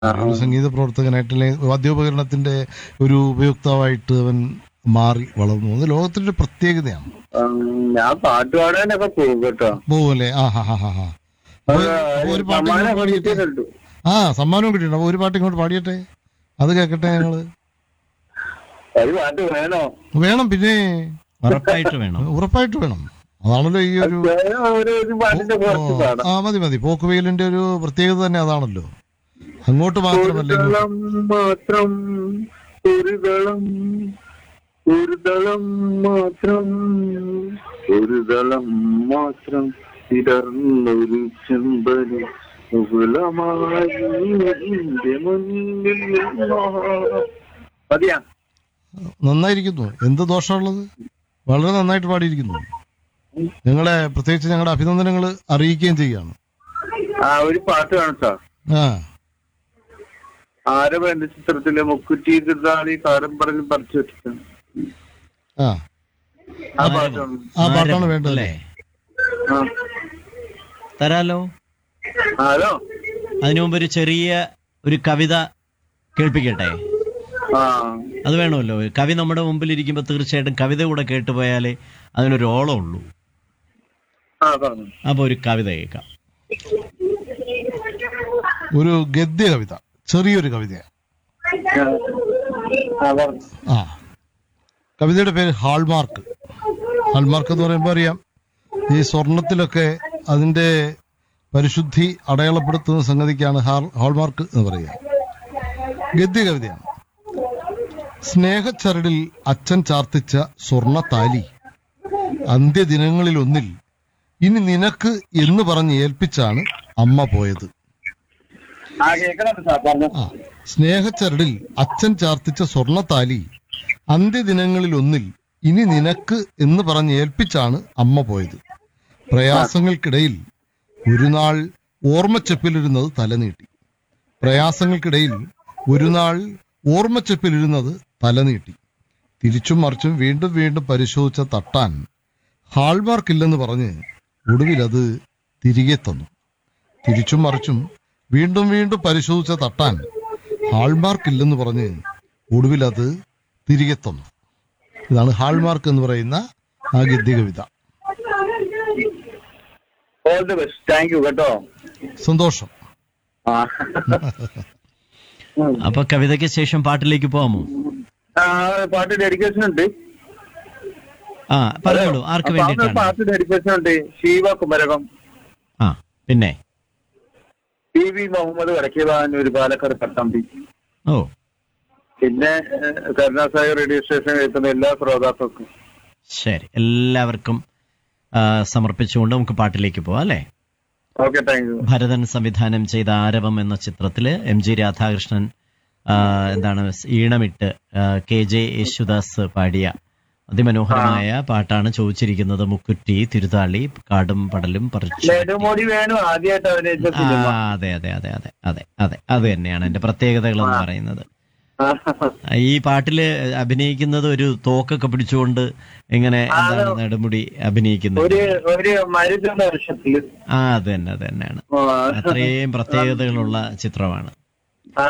ഒരു സംഗീത പ്രവർത്തകനായിട്ട് അല്ലെങ്കിൽ വാദ്യോപകരണത്തിന്റെ ഒരു ഉപയോക്താവായിട്ട് അവൻ മാറി വളർന്നു അത് ലോകത്തിന്റെ ഒരു പ്രത്യേകതയാണ് ഉം, ഞാൻ പാട്ട് പാടാനൊക്കെ പോകും കേട്ടോ പോലെ ആ ഹാ ഹാ ഹാ ഹാ അപ്പൊ ഒരു പാട്ട് സമ്മാനം ഇങ്ങോട്ട് പാടിയട്ടെ കിട്ടിയിട്ടുണ്ട് ആ സമ്മാനവും കിട്ടിയിട്ടുണ്ട് അപ്പൊ ഒരു പാട്ട് ഇങ്ങോട്ട് പാടിയട്ടെ അത് കേൾക്കട്ടെ ഞങ്ങള് ഒരു പാട്ട് വേണോ വേണം പിന്നെ ഉറപ്പായിട്ട് വേണം ഉറപ്പായിട്ട് വേണം അതാണല്ലോ ഈ ഒരു വേണം, ഒരു ഒരു പാട്ടിന്റെ കുറച്ച് പാടാം ആ മതി മതി പോക്കുവെയിലിന്റെ ഒരു പ്രത്യേകത തന്നെ അതാണല്ലോ അങ്ങോട്ട് മാത്രമല്ല ഇങ്ങോട്ട് ദളം മാത്രം ഒരു ദളം ഒരു ദളം മാത്രം ഒരു ദളം മാത്രം ഇടർന്നൊരു ചെമ്പന് മുകുളമായി നിന്റെ മുന്നിൽ നിന്നോ. മതിയാ നന്നായിരിക്കുന്നു എന്ത് ദോഷമുള്ളത് വളരെ നന്നായിട്ട് പാടിയിരിക്കുന്നു ഞങ്ങളെ പ്രത്യേകിച്ച് ഞങ്ങളുടെ അഭിനന്ദനങ്ങൾ അറിയിക്കുകയും ചെയ്യാണ് ആ ഒരു പാട്ട് കാണും സാർ ആ ആരവ എന്റെ ചിത്രത്തിലെ മുക്കുറ്റി തിരുതാളി കാരം പറഞ്ഞ് പറിച്ചു വെച്ചിട്ടുണ്ട് ആ ആ പാട്ടാണ് ആ പാട്ടാണ് ആരവം, വേണ്ടത് അല്ലേ ആ. തരാലോ ഹലോ അതിനു മുമ്പ് ഒരു ചെറിയ ഒരു കവിത കേൾപ്പിക്കട്ടെ ആ അത് വേണമല്ലോ കവി നമ്മുടെ മുമ്പിൽ ഇരിക്കുമ്പോൾ തീർച്ചയായിട്ടും കവിത കൂടെ കേട്ടുപോയാലേ അതിനൊരു ഓളം ഉള്ളൂ ആ പറഞ്ഞു അപ്പോൾ ഒരു കവിത കേൾക്കാം ഒരു ഗദ്യ കവിത ചെറിയൊരു കവിത ആ പറഞ്ഞു ആ കവിതയുടെ പേര് ഹാൾമാർക്ക് ഹാൾമാർക്ക് എന്ന് പറയുമ്പോൾ അറിയാം ഈ സ്വർണത്തിലൊക്കെ അതിന്റെ പരിശുദ്ധി അടയാളപ്പെടുത്തുന്ന സംഗതിക്കാണ് ഹാൾ- ഹാൾമാർക്ക് എന്ന് പറയുക ഗദ്യ കവിതയാണ് സ്നേഹച്ചരടിൽ അച്ഛൻ ചാർത്തിച്ച സ്വർണ താലി അന്ത്യദിനങ്ങളിലൊന്നിൽ ഇനി നിനക്ക് എന്ന് പറഞ്ഞ് ഏൽപ്പിച്ചാണ് അമ്മ പോയത് ആ കേൾക്കണം സാർ പറഞ്ഞു ആ സ്നേഹച്ചരടിൽ അച്ഛൻ ചാർത്തിച്ച സ്വർണത്താലി അന്ത്യദിനങ്ങളിലൊന്നിൽ ഇനി നിനക്ക് എന്ന് പറഞ്ഞ് ഏൽപ്പിച്ചാണ് അമ്മ പോയത് പ്രയാസങ്ങൾക്കിടയിൽ ഒരു നാൾ ഓർമ്മച്ചെപ്പിലിരുന്നത് തലനീട്ടി പ്രയാസങ്ങൾക്കിടയിൽ ഒരു നാൾ ഓർമ്മച്ചെപ്പിലിരുന്നത് തലനീട്ടി തിരിച്ചും മറിച്ചും വീണ്ടും വീണ്ടും പരിശോധിച്ച തട്ടാൻ ഹാൾമാർക്കില്ലെന്ന് പറഞ്ഞ് ഒടുവിൽ അത് തിരികെ തന്നു തിരിച്ചും മറിച്ചും വീണ്ടും വീണ്ടും പരിശോധിച്ച തട്ടാൻ ഹാൾമാർക്ക് ഇല്ലെന്ന് പറഞ്ഞ് ഒടുവിൽ അത് തിരികെ തന്നു ഇതാണ് ഹാൾമാർക്ക് എന്ന് പറയുന്ന ആ ഗദ്യ കവിത all the best thank you കേട്ടോ സന്തോഷം ആ ഉം. അപ്പൊ കവിതയ്ക്ക് ശേഷം പാട്ടിലേക്ക് പോകാമോ ആ, പാട്ട് ഡെഡിക്കേഷൻ ഉണ്ട് ആ പറഞ്ഞോളൂ ആർക്ക് അപ്പൊ ആ വേണ്ടിയിട്ടാണ് പാട്ട് ഡെഡിക്കേഷൻ ഉണ്ട് ശിവ കുമരകം ആ പിന്നെ പി വി മുഹമ്മദ് വടക്കേവാനൂർ പാലക്കാട് പട്ടാമ്പി ഓ പിന്നെ ഏഹ്, കരുണാസായി റേഡിയോ സ്റ്റേഷൻ എത്തുന്ന എല്ലാ ശ്രോതാക്കൾക്കും ശരി എല്ലാവർക്കും ആ, സമർപ്പിച്ചുകൊണ്ട് നമുക്ക് പാട്ടിലേക്ക് പോവാം അല്ലേ ഓക്കെ താങ്ക് യു ഭരതൻ സംവിധാനം ചെയ്ത ആരവം എന്ന ചിത്രത്തില് എം ജി രാധാകൃഷ്ണൻ ആ, എന്താണ് ഈണമിട്ട് ആ, കെ ജെ യേശുദാസ് പാടിയ അതിമനോഹരമായ പാട്ടാണ് ചോദിച്ചിരിക്കുന്നത് മുക്കുറ്റി തിരുതാളി കാടും പടലും പറിച്ചു നെടുമുടി വേണു ആദ്യമായിട്ട് അഭിനയിച്ച ആ, സിനിമ അതെ അതെ അതെ അതെ അതെ അതെ അത് തന്നെയാണ് എന്റെ പ്രത്യേകതകൾ എന്ന് പറയുന്നത് ആ, ഈ പാട്ടില് അഭിനയിക്കുന്നത് ഒരു തോക്കൊക്കെ പിടിച്ചുകൊണ്ട് ഇങ്ങനെ എന്താണ് നെടുമുടി അഭിനയിക്കുന്നത് ഒരു ഒരു മരുന്ന് വർഷത്തില് ആ അത് തന്നെ അത് തന്നെയാണ് ആ, അത്രയും പ്രത്യേകതകളുള്ള ചിത്രമാണ് ആ,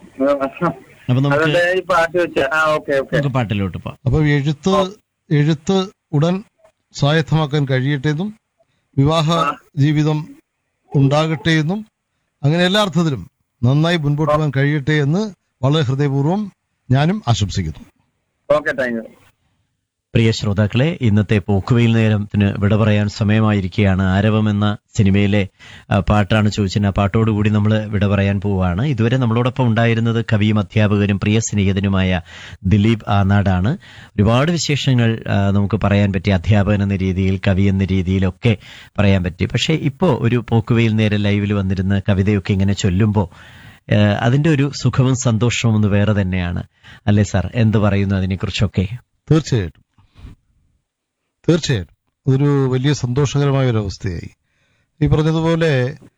അപ്പൊ നമുക്ക് അതുകൊണ്ട് ഈ പാട്ട് വെച്ച ആ ഓക്കെ ഓക്കെ നമുക്ക് പാട്ടിലോട്ട് പോവാം അപ്പൊ എഴുത്ത് എഴുത്ത് ഉടൻ സ്വായത്തമാക്കാൻ കഴിയട്ടെ എന്നും വിവാഹ ജീവിതം ഉണ്ടാകട്ടെ എന്നും അങ്ങനെ എല്ലാ അർത്ഥത്തിലും നന്നായി മുൻപോട്ട് പോകാൻ കഴിയട്ടെ എന്ന് വളരെ ഹൃദയപൂർവ്വം ഞാനും ആശംസിക്കുന്നു ഓക്കെ താങ്ക് യു പ്രിയ ശ്രോതാക്കളെ ഇന്നത്തെ പോക്കുവെയിൽ നേരത്തിന് വിട പറയാൻ സമയമായിരിക്കുകയാണ് ആരവം എന്ന സിനിമയിലെ ആ, പാട്ടാണ് ചോദിച്ചത് ആ പാട്ടോടുകൂടി നമ്മൾ വിട പറയാൻ പോവുകയാണ് ഇതുവരെ നമ്മളോടൊപ്പം ഉണ്ടായിരുന്നത് കവിയും അധ്യാപകനും പ്രിയ സ്നേഹിതനുമായ ദിലീപ് ആനാടാണ് ഒരുപാട് വിശേഷങ്ങൾ ആ, നമുക്ക് പറയാൻ പറ്റി അധ്യാപകൻ എന്ന രീതിയിൽ കവി എന്ന രീതിയിലൊക്കെ പറയാൻ പറ്റി പക്ഷേ ഇപ്പോൾ ഒരു പോക്കുവെയിൽ നേരെ ലൈവിൽ വന്നിരുന്ന് കവിതയൊക്കെ ഇങ്ങനെ ചൊല്ലുമ്പോൾ ഏഹ് അതിന്റെ ഒരു സുഖവും സന്തോഷവും ഒന്ന് വേറെ തന്നെയാണ് അല്ലേ സാർ എന്ത് പറയുന്നു അതിനെക്കുറിച്ചൊക്കെ തീർച്ചയായിട്ടും തീർച്ചയായിട്ടും അതൊരു വലിയ സന്തോഷകരമായ ഒരു അവസ്ഥയായി ഈ പറഞ്ഞതുപോലെ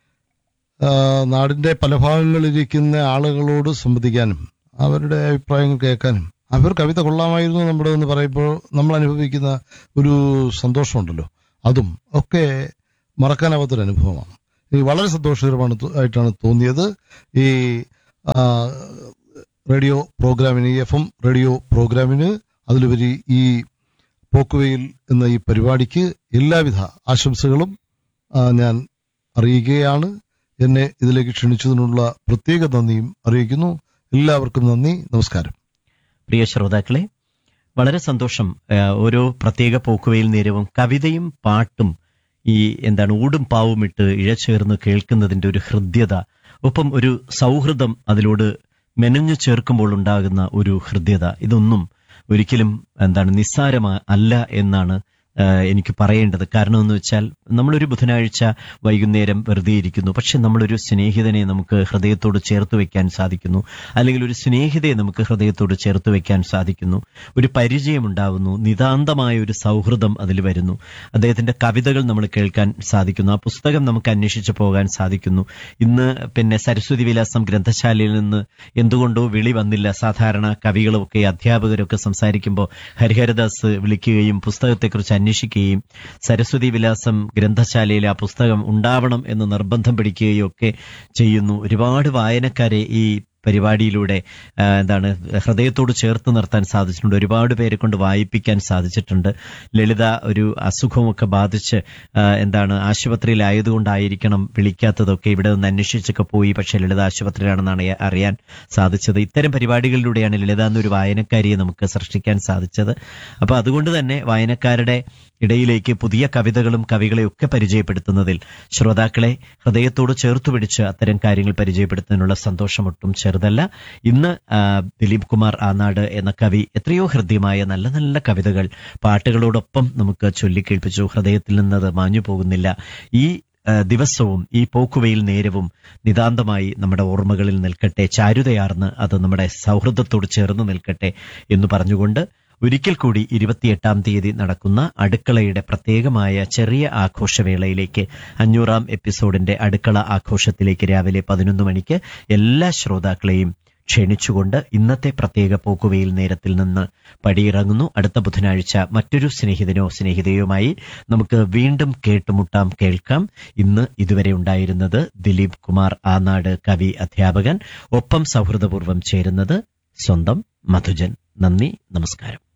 ആ, നാടിന്റെ പല ഭാഗങ്ങളിലിരിക്കുന്ന ആളുകളോട് സംവദിക്കാനും അവരുടെ അഭിപ്രായങ്ങൾ കേൾക്കാനും അവർ കവിത കൊള്ളാമായിരുന്നു നമ്മുടെ എന്ന് പറയുമ്പോൾ നമ്മൾ അനുഭവിക്കുന്ന ഒരു സന്തോഷമുണ്ടല്ലോ അതും ഒക്കെ മറക്കാനാവാത്തൊരു അനുഭവമാണ് ഈ വളരെ സന്തോഷകരമാണ് തോ- ആയിട്ടാണ് തോന്നിയത് ഈ ആ, റേഡിയോ പ്രോഗ്രാമിന് ഈ എഫ് എം റേഡിയോ പ്രോഗ്രാമിന് അതിലുപരി ഈ പോക്കുവെയിൽ എന്ന ഈ പരിപാടിക്ക് എല്ലാവിധ ആശംസകളും ആ, ഞാൻ അറിയിക്കുകയാണ് എന്നെ ഇതിലേക്ക് ക്ഷണിച്ചതിനുള്ള പ്രത്യേക നന്ദിയും അറിയിക്കുന്നു എല്ലാവർക്കും നന്ദി നമസ്കാരം പ്രിയ ശ്രോതാക്കളെ വളരെ സന്തോഷം ആ, ഓരോ പ്രത്യേക പോക്കുവയിൽ നേരവും കവിതയും പാട്ടും ഈ എന്താണ് ഊടും പാവും ഇട്ട് ഇഴചേർന്ന് കേൾക്കുന്നതിന്റെ ഒരു ഹൃദ്യത ഒപ്പം ഒരു സൗഹൃദം അതിലോട് മെനഞ്ഞു ചേർക്കുമ്പോൾ ഉണ്ടാകുന്ന ഒരു ഹൃദ്യത ഇതൊന്നും ഒരിക്കലും എന്താണ് നിസ്സാരമാ അല്ല എന്നാണ് ആ, എനിക്ക് പറയേണ്ടത് കാരണം എന്ന് വെച്ചാൽ നമ്മളൊരു ബുധനാഴ്ച വൈകുന്നേരം വെറുതെ ഇരിക്കുന്നു പക്ഷെ നമ്മളൊരു സ്നേഹിതനെ നമുക്ക് ഹൃദയത്തോട് ചേർത്ത് വെക്കാൻ സാധിക്കുന്നു അല്ലെങ്കിൽ ഒരു സ്നേഹിതയെ നമുക്ക് ഹൃദയത്തോട് ചേർത്ത് വെക്കാൻ സാധിക്കുന്നു ഒരു പരിചയമുണ്ടാവുന്നു നിതാന്തമായ ഒരു സൗഹൃദം അതിൽ വരുന്നു അദ്ദേഹത്തിന്റെ കവിതകൾ നമ്മൾ കേൾക്കാൻ സാധിക്കുന്നു ആ പുസ്തകം നമുക്ക് അന്വേഷിച്ചു പോകാൻ സാധിക്കുന്നു ഇന്ന് പിന്നെ സരസ്വതി വിലാസം ഗ്രന്ഥശാലയിൽ നിന്ന് എന്തുകൊണ്ടോ വിളി വന്നില്ല സാധാരണ കവികളൊക്കെ അധ്യാപകരൊക്കെ സംസാരിക്കുമ്പോൾ ഹരിഹരദാസ് വിളിക്കുകയും പുസ്തകത്തെക്കുറിച്ച് അന്വേഷിക്കുകയും സരസ്വതി വിലാസം ഗ്രന്ഥശാലയിൽ ആ പുസ്തകം ഉണ്ടാവണം എന്ന് നിർബന്ധം പിടിക്കുകയും ഒക്കെ ചെയ്യുന്നു ഒരുപാട് വായനക്കാരെ ഈ പരിപാടിയിലൂടെ ആ, എന്താണ് ഹൃദയത്തോട് ചേർത്ത് നിർത്താൻ സാധിച്ചിട്ടുണ്ട് ഒരുപാട് പേരെ കൊണ്ട് വായിപ്പിക്കാൻ സാധിച്ചിട്ടുണ്ട് ലളിത ഒരു അസുഖമൊക്കെ ബാധിച്ച് ആ, എന്താണ് ആശുപത്രിയിലായതുകൊണ്ടായിരിക്കണം വിളിക്കാത്തതൊക്കെ ഇവിടെ നിന്ന് അന്വേഷിച്ചൊക്കെ പോയി പക്ഷേ ലളിത ആശുപത്രിയിലാണെന്നാണ് അറിയ- അറിയാൻ സാധിച്ചത് ഇത്തരം പരിപാടികളിലൂടെയാണ് ലളിത എന്നൊരു വായനക്കാരിയെ നമുക്ക് സൃഷ്ടിക്കാൻ സാധിച്ചത് അപ്പൊ അതുകൊണ്ട് തന്നെ വായനക്കാരുടെ ഇടയിലേക്ക് പുതിയ കവിതകളും കവികളെ ഒക്കെ പരിചയപ്പെടുത്തുന്നതിൽ ശ്രോതാക്കളെ ഹൃദയത്തോട് ചേർത്തു പിടിച്ച് അത്തരം കാര്യങ്ങൾ പരിചയപ്പെടുത്തുന്നതിനുള്ള സന്തോഷം ഒട്ടും ചെറുതല്ല ഇന്ന് ആ, ദിലീപ് കുമാർ ആനാട് എന്ന കവി എത്രയോ ഹൃദ്യമായ നല്ല നല്ല കവിതകൾ പാട്ടുകളോടൊപ്പം നമുക്ക് ചൊല്ലിക്കേൾപ്പിച്ചു ഹൃദയത്തിൽ നിന്നത് മാഞ്ഞു പോകുന്നില്ല ഈ ആ, ദിവസവും ഈ പോക്കുവയിൽ നേരവും നിതാന്തമായി നമ്മുടെ ഓർമ്മകളിൽ നിൽക്കട്ടെ ചാരുതയാർന്ന് അത് നമ്മുടെ സൗഹൃദത്തോട് ചേർന്ന് നിൽക്കട്ടെ എന്ന് പറഞ്ഞുകൊണ്ട് ഒരിക്കൽ കൂടി ഇരുപത്തിയെട്ടാം തീയതി നടക്കുന്ന അടുക്കളയുടെ പ്രത്യേകമായ ചെറിയ ആഘോഷവേളയിലേക്ക് അഞ്ഞൂറാം എപ്പിസോഡിന്റെ അടുക്കള ആഘോഷത്തിലേക്ക് രാവിലെ പതിനൊന്ന് മണിക്ക് എല്ലാ ശ്രോതാക്കളെയും ക്ഷണിച്ചുകൊണ്ട് ഇന്നത്തെ പ്രത്യേക പോക്കുവയിൽ നേരത്തിൽ നിന്ന് പടിയിറങ്ങുന്നു അടുത്ത ബുധനാഴ്ച മറ്റൊരു സ്നേഹിതനോ സ്നേഹിതയുമായി നമുക്ക് വീണ്ടും കേട്ടുമുട്ടാം കേൾക്കാം ഇന്ന് ഇതുവരെ ഉണ്ടായിരുന്നത് ദിലീപ് കുമാർ ആനാട് കവി അധ്യാപകൻ ഒപ്പം സൗഹൃദപൂർവ്വം ചേരുന്നത് സ്വന്തം മധുജൻ നന്ദി നമസ്കാരം